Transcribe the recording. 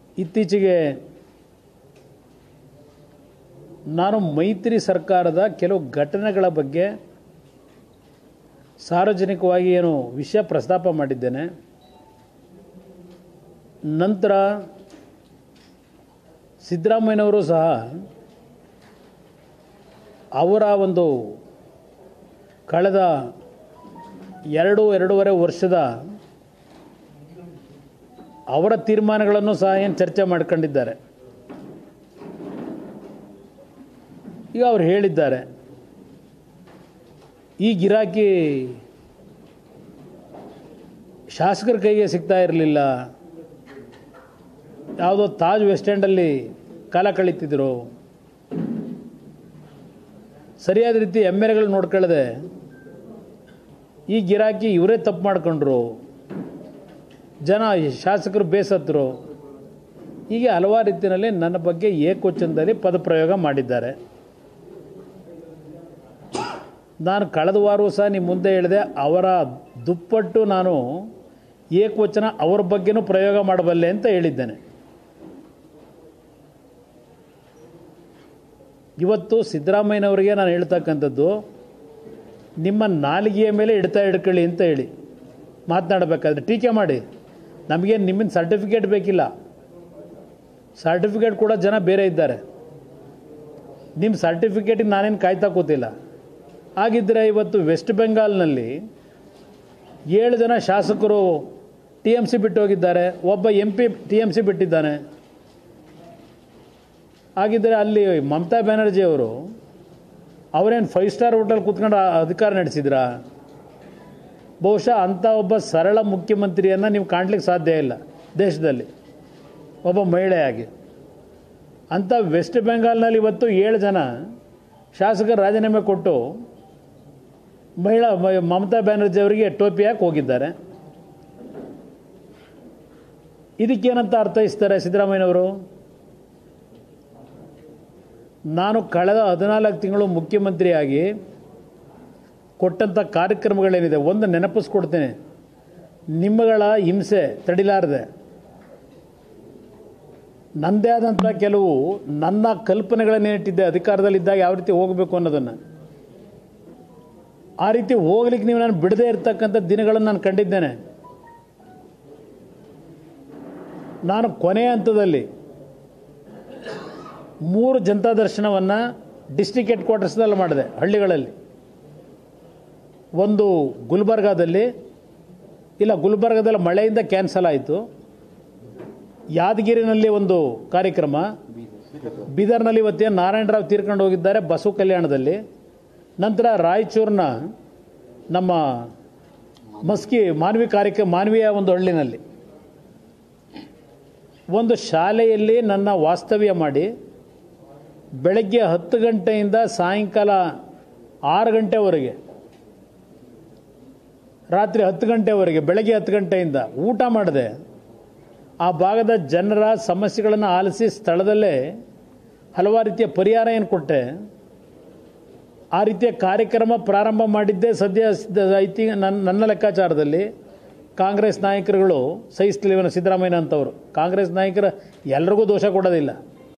ಇತ್ತೀಚೆಗೆ ನಾನು ಮೈತ್ರಿ ಸರ್ಕಾರದ ಕೆಲವು ಘಟನೆಗಳ ಬಗ್ಗೆ ಸಾರ್ವಜನಿಕವಾಗಿ ಏನು ವಿಷಯ ಪ್ರಸ್ತಾಪ ಮಾಡಿದ್ದೇನೆ ನಂತರ ಸಿದ್ದರಾಮಯ್ಯನವರು ಸಹ ಅವರ ಒಂದು ಕಳೆದ ಎರಡು ಎರಡೂವರೆ ವರ್ಷದ ಅವರ ತೀರ್ಮಾನಗಳನ್ನು ಸಹ ಏನು ಚರ್ಚೆ ಮಾಡ್ಕೊಂಡಿದ್ದಾರೆ ಈಗ ಅವ್ರು ಹೇಳಿದ್ದಾರೆ ಈ ಗಿರಾಕಿ ಶಾಸಕರ ಕೈಗೆ ಸಿಗ್ತಾ ಇರಲಿಲ್ಲ ಯಾವುದೋ ತಾಜ್ ವೆಸ್ಟ್ ಎಂಡಲ್ಲಿ ಕಾಲ ಕಳೀತಿದ್ರು ಸರಿಯಾದ ರೀತಿ ಎಮ್ ಎಲ್ ಎಗಳು ನೋಡ್ಕೊಳ್ಳದೆ ಈ ಗಿರಾಕಿ ಇವರೇ ತಪ್ಪು ಮಾಡ್ಕೊಂಡ್ರು ಜನ ಶಾಸಕರು ಬೇಸತ್ತರು ಹೀಗೆ ಹಲವಾರು ರೀತಿಯಲ್ಲಿ ನನ್ನ ಬಗ್ಗೆ ಏಕವಚನದಲ್ಲಿ ಪದಪ್ರಯೋಗ ಮಾಡಿದ್ದಾರೆ ನಾನು ಕಳೆದ ವಾರವೂ ಸಹ ನಿಮ್ಮ ಮುಂದೆ ಹೇಳಿದೆ ಅವರ ದುಪ್ಪಟ್ಟು ನಾನು ಏಕವಚನ ಅವ್ರ ಬಗ್ಗೆನೂ ಪ್ರಯೋಗ ಮಾಡಬಲ್ಲೆ ಅಂತ ಹೇಳಿದ್ದೇನೆ ಇವತ್ತು ಸಿದ್ದರಾಮಯ್ಯನವರಿಗೆ ನಾನು ಹೇಳ್ತಕ್ಕಂಥದ್ದು ನಿಮ್ಮ ನಾಲಿಗೆಯ ಮೇಲೆ ಇಡ್ತಾ ಹಿಡ್ಕೊಳ್ಳಿ ಅಂತ ಹೇಳಿ ಮಾತನಾಡಬೇಕಾದ್ರೆ ಟೀಕೆ ಮಾಡಿ ನಮಗೆ ನಿಮ್ಮಿಂದ ಸರ್ಟಿಫಿಕೇಟ್ ಬೇಕಿಲ್ಲ ಸರ್ಟಿಫಿಕೇಟ್ ಕೂಡ ಜನ ಬೇರೆ ಇದ್ದಾರೆ ನಿಮ್ಮ ಸರ್ಟಿಫಿಕೇಟಿಗೆ ನಾನೇನು ಕಾಯ್ತಾ ಕೂತಿಲ್ಲ ಹಾಗಿದ್ದರೆ ಇವತ್ತು ವೆಸ್ಟ್ ಬೆಂಗಾಲ್ನಲ್ಲಿ ಏಳು ಜನ ಶಾಸಕರು ಟಿ ಎಮ್ ಸಿ ಬಿಟ್ಟು ಹೋಗಿದ್ದಾರೆ ಒಬ್ಬ M P T M C ಬಿಟ್ಟಿದ್ದಾನೆ ಹಾಗಿದ್ದರೆ ಅಲ್ಲಿ ಮಮತಾ ಬ್ಯಾನರ್ಜಿ ಅವರು ಅವರೇನು ಫೈವ್ ಸ್ಟಾರ್ ಹೋಟೆಲ್ ಕೂತ್ಕೊಂಡು ಆ ಅಧಿಕಾರ ನಡೆಸಿದ್ರಾ ಬಹುಶಃ ಅಂಥ ಒಬ್ಬ ಸರಳ ಮುಖ್ಯಮಂತ್ರಿಯನ್ನು ನೀವು ಕಾಣಲಿಕ್ಕೆ ಸಾಧ್ಯ ಇಲ್ಲ ದೇಶದಲ್ಲಿ ಒಬ್ಬ ಮಹಿಳೆಯಾಗಿ ಅಂಥ ವೆಸ್ಟ್ ಬೆಂಗಾಲ್ನಲ್ಲಿ ಇವತ್ತು ಏಳು ಜನ ಶಾಸಕರು ರಾಜೀನಾಮೆ ಕೊಟ್ಟು ಮಹಿಳಾ ಮ- ಮಮತಾ ಬ್ಯಾನರ್ಜಿ ಅವರಿಗೆ ಟೋಪಿ ಹಾಕಿ ಹೋಗಿದ್ದಾರೆ ಇದಕ್ಕೇನಂತ ಅರ್ಥೈಸ್ತಾರೆ ಸಿದ್ದರಾಮಯ್ಯನವರು ನಾನು ಕಳೆದ ಹದಿನಾಲ್ಕು ತಿಂಗಳು ಮುಖ್ಯಮಂತ್ರಿಯಾಗಿ ಕೊಟ್ಟಂಥ ಕಾರ್ಯಕ್ರಮಗಳೇನಿದೆ ಒಂದು ನೆನಪಿಸ್ಕೊಡ್ತೇನೆ ನಿಮ್ಮಗಳ ಹಿಂಸೆ ತಡಿಲಾರದೆ ನನ್ನದೇ ಆದಂಥ ಕೆಲವು ನನ್ನ ಕಲ್ಪನೆಗಳನ್ನೇ ಇಟ್ಟಿದ್ದೆ ಅಧಿಕಾರದಲ್ಲಿದ್ದಾಗ ಯಾವ ರೀತಿ ಹೋಗಬೇಕು ಅನ್ನೋದನ್ನು ಆ ರೀತಿ ಹೋಗ್ಲಿಕ್ಕೆ ನೀವು ನಾನು ಬಿಡದೇ ಇರ್ತಕ್ಕಂಥ ದಿನಗಳನ್ನು ನಾನು ಕಂಡಿದ್ದೇನೆ ನಾನು ಕೊನೆಯ ಹಂತದಲ್ಲಿ ಮೂರು ಜನತಾ ದರ್ಶನವನ್ನು ಡಿಸ್ಟಿಕ್ ಹೆಡ್ ಕ್ವಾರ್ಟರ್ಸ್ನಲ್ಲಿ ಮಾಡಿದೆ ಹಳ್ಳಿಗಳಲ್ಲಿ ಒಂದು ಗುಲ್ಬರ್ಗಾದಲ್ಲಿ ಇಲ್ಲ ಗುಲ್ಬರ್ಗಾದಲ್ಲಿ ಮಳೆಯಿಂದ ಕ್ಯಾನ್ಸಲ್ ಆಯಿತು ಯಾದಗಿರಿನಲ್ಲಿ ಒಂದು ಕಾರ್ಯಕ್ರಮ ಬೀದರ್ನಲ್ಲಿ ಇವತ್ತೇನು ನಾರಾಯಣರಾವ್ ತೀರ್ಕೊಂಡು ಹೋಗಿದ್ದಾರೆ ಬಸವ ಕಲ್ಯಾಣದಲ್ಲಿ ನಂತರ ರಾಯಚೂರಿನ ನಮ್ಮ ಮಸ್ಕಿ ಮಾನವಿ ಕಾರ್ಯಕ್ರಮ ಮಾನವೀಯ ಒಂದು ಹಳ್ಳಿನಲ್ಲಿ ಒಂದು ಶಾಲೆಯಲ್ಲಿ ನನ್ನ ವಾಸ್ತವ್ಯ ಮಾಡಿ ಬೆಳಗ್ಗೆ ಹತ್ತು ಗಂಟೆಯಿಂದ ಸಾಯಂಕಾಲ ಆರು ಗಂಟೆವರೆಗೆ ರಾತ್ರಿ ಹತ್ತು ಗಂಟೆವರೆಗೆ ಬೆಳಗ್ಗೆ ಹತ್ತು ಗಂಟೆಯಿಂದ ಊಟ ಮಾಡಿದೆ ಆ ಭಾಗದ ಜನರ ಸಮಸ್ಯೆಗಳನ್ನು ಆಲಿಸಿ ಸ್ಥಳದಲ್ಲೇ ಹಲವಾರು ರೀತಿಯ ಪರಿಹಾರ ಏನು ಕೊಟ್ಟೆ ಆ ರೀತಿಯ ಕಾರ್ಯಕ್ರಮ ಪ್ರಾರಂಭ ಮಾಡಿದ್ದೇ ಸದ್ಯ ಐತಿ ನನ್ನ ನನ್ನ ಲೆಕ್ಕಾಚಾರದಲ್ಲಿ ಕಾಂಗ್ರೆಸ್ ನಾಯಕರುಗಳು ಸಹಿಸ್ಲಿಲ್ಲ ಸಿದ್ದರಾಮಯ್ಯ ಅಂತವರು ಕಾಂಗ್ರೆಸ್ ನಾಯಕರು ಎಲ್ರಿಗೂ ದೋಷ ಕೊಡೋದಿಲ್ಲ